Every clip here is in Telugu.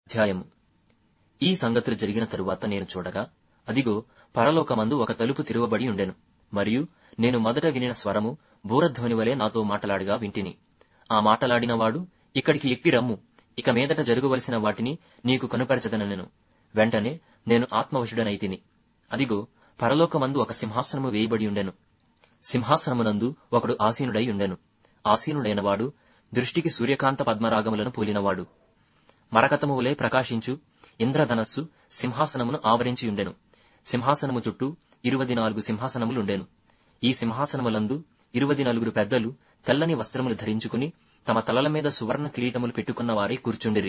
అధ్యాయము ఈ సంగతులు జరిగిన తరువాత నేను చూడగా అదిగో పరలోకమందు ఒక తలుపు తెరువబడి ఉండెను మరియు నేను మొదట వినిన స్వరము బూరధ్వని వలె నాతో మాటలాడగా వింటిని ఆ మాటలాడిన వాడు ఇక్కడికి ఎక్కి రమ్ము ఇక మీదట జరగవలసిన వాటిని నీకు కనుపరచదనెను వెంటనే నేను ఆత్మవశుడనైతిని అదిగో పరలోకమందు ఒక సింహాసనము వేయబడి ఉండెను సింహాసనమునందు ఒకడు ఆసీనుడై ఉండెను ఆసీనుడైన వాడు దృష్టికి సూర్యకాంత పద్మరాగములను పోలినవాడు మరకతము వలె ప్రకాశించు ఇంద్రధనస్సు సింహాసనమును ఆవరించి ఉండెను సింహాసనము చుట్టూ ఇరువది నాలుగు సింహాసనములుండెను ఈ సింహాసనములందు ఇరువది నలుగురు పెద్దలు తెల్లని వస్త్రములు ధరించుకుని తమ తలల మీద సువర్ణ కిరీటములు పెట్టుకున్న వారే కూర్చుండిరి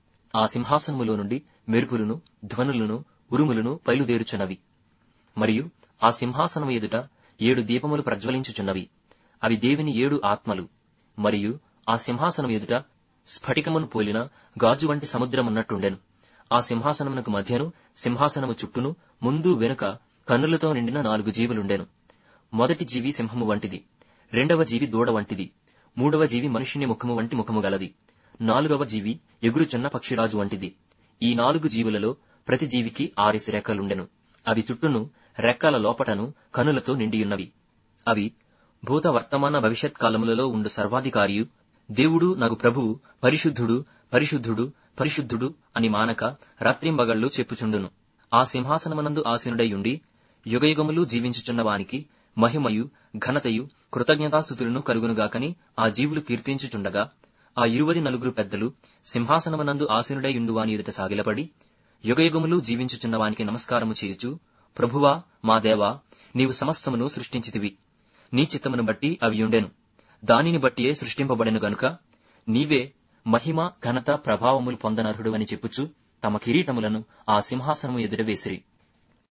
ఆ సింహాసనములో నుండి మెరుపులను ధ్వనులను ఉరుములను బయలుదేరుచున్నవి మరియు ఆ సింహాసనము ఎదుట ఏడు దీపములు ప్రజ్వలించుచున్నవి అవి దేవుని ఏడు ఆత్మలు మరియు ఆ సింహాసనం ఎదుట స్ఫటికమును పోలిన గాజు వంటి సముద్రమున్నట్టుండెను ఆ సింహాసనమునకు మధ్యను సింహాసనము చుట్టూను ముందు వెనుక కన్నులతో నిండిన నాలుగు జీవులుండెను మొదటి జీవి సింహము వంటిది రెండవ జీవి దూడ వంటిది మూడవ జీవి మనుష్యుని ముఖము వంటి ముఖము గలది నాలుగవ జీవి ఎగురుచున్న పక్షిరాజు వంటిది ఈ నాలుగు జీవులలో ప్రతి జీవికి ఆరేసి రెక్కలుండెను అవి చుట్టూను రెక్కల లోపటను కనులతో నిండియున్నవి అవి భూత వర్తమాన భవిష్యత్ కాలములలో ఉండు సర్వాధికారియు దేవుడు నగు ప్రభువు పరిశుద్ధుడు పరిశుద్ధుడు పరిశుద్ధుడు అని మానక రాత్రింబగళ్ళు చెప్పుచుండును ఆ సింహాసనమునందు ఆసీనుడై ఉండి యుగయుగములు జీవించుచున్న వానికి మహిమయు ఘనతయు కృతజ్ఞతాస్థుతులను కలుగునుగాకని ఆ జీవులు కీర్తించుచుండగా ఆ ఇరువది నలుగురు పెద్దలు సింహాసనమునందు ఆసీనుడై ఉండువాని ఎదుట సాగిలపడి యుగయుగములు జీవించుచున్న వానికి నమస్కారము చేయుచు ప్రభువా మా దేవా నీవు సమస్తమును సృష్టించితివి నీ చిత్తమును బట్టి అవి ఉండెను దానిని బట్టియే సృష్టింపబడెను గనుక నీవే మహిమ ఘనత ప్రభావములు పొందనర్హుడు అని చెప్పుచు తమ కిరీటములను ఆ సింహాసనము ఎదుట వేసిరి